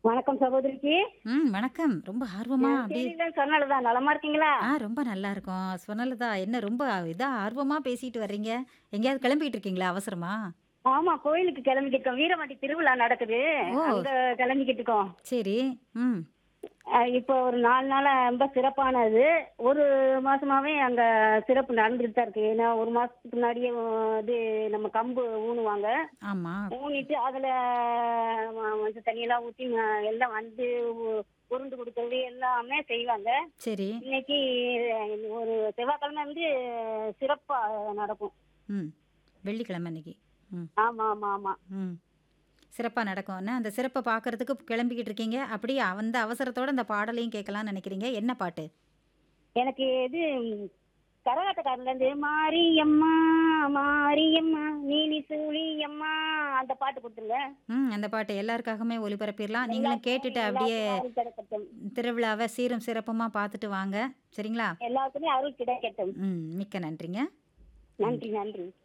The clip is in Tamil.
வணக்கம் சகோதரிக்கு ம் வணக்கம் ரொம்ப ஆர்வமா அப்படியே சரிதான் சொன்னாலதான் நலமா இருக்கீங்களா ஆ ரொம்ப நல்லா இருக்கும் சொன்னலதா என்ன ரொம்ப இதா ஆர்வமா பேசிட்டு வர்றீங்க எங்கேயாவது கிளம்பிட்டு இருக்கீங்களா அவசரமா ஆமா கோயிலுக்கு கிளம்பிக்கிட்டு இருக்கோம் வீரமாட்டி திருவிழா நடக்குது ஓ. அங்க கிளம்பிக்கிட்டு இருக்கோம் சரி ம் அஹ் இப்போ ஒரு நாலு நாளா ரொம்ப சிறப்பானது ஒரு மாசமாவே அங்க சிறப்பு நடந்துட்டு தான் இருக்கு ஏன்னா ஒரு மாசத்துக்கு முன்னாடியே அஹ், இது நம்ம கம்பு ஊனுவாங்க ஆமா ஊனிட்டு அதுல ம- மஞ்சள் தண்ணியெல்லாம் ஊத்தி ம- எல்லாம் வந்து உ- உருண்டு கொடுக்கறது எல்லாமே செய்வாங்க சரி இன்னைக்கு ஒரு செவ்வாய்க்கிழமை வந்து சிறப்பா நடக்கும் ம் வெள்ளிக்கிழமை இன்னைக்கு ம் ஆமா ஆமா ஆமா ம் சிறப்பாக நடக்கும் என்ன அந்த சிறப்பை பார்க்கறதுக்கு கிளம்பிக்கிட்டு இருக்கீங்க அப்படியே அந்த அவசரத்தோட அந்த பாடலையும் கேட்கலாம்னு நினைக்கிறீங்க என்ன பாட்டு எனக்கு இது கரகாட்டக்காரர்ல இருந்து மாரியம்மா மாரியம்மா நீலி சூழியம்மா அந்த பாட்டு கொடுத்துருங்க ம் அந்த பாட்டு எல்லாருக்காகவுமே ஒளிபரப்பிடலாம் நீங்களும் கேட்டுட்டு அப்படியே அருள் கிடைக்கட்டும் திருவிழாவை சீரும் சிறப்புமாக பார்த்துட்டு வாங்க சரிங்களா எல்லாருக்குமே அருள் கிடைக்கட்டும் ம் மிக்க நன்றிங்க நன்றி நன்றி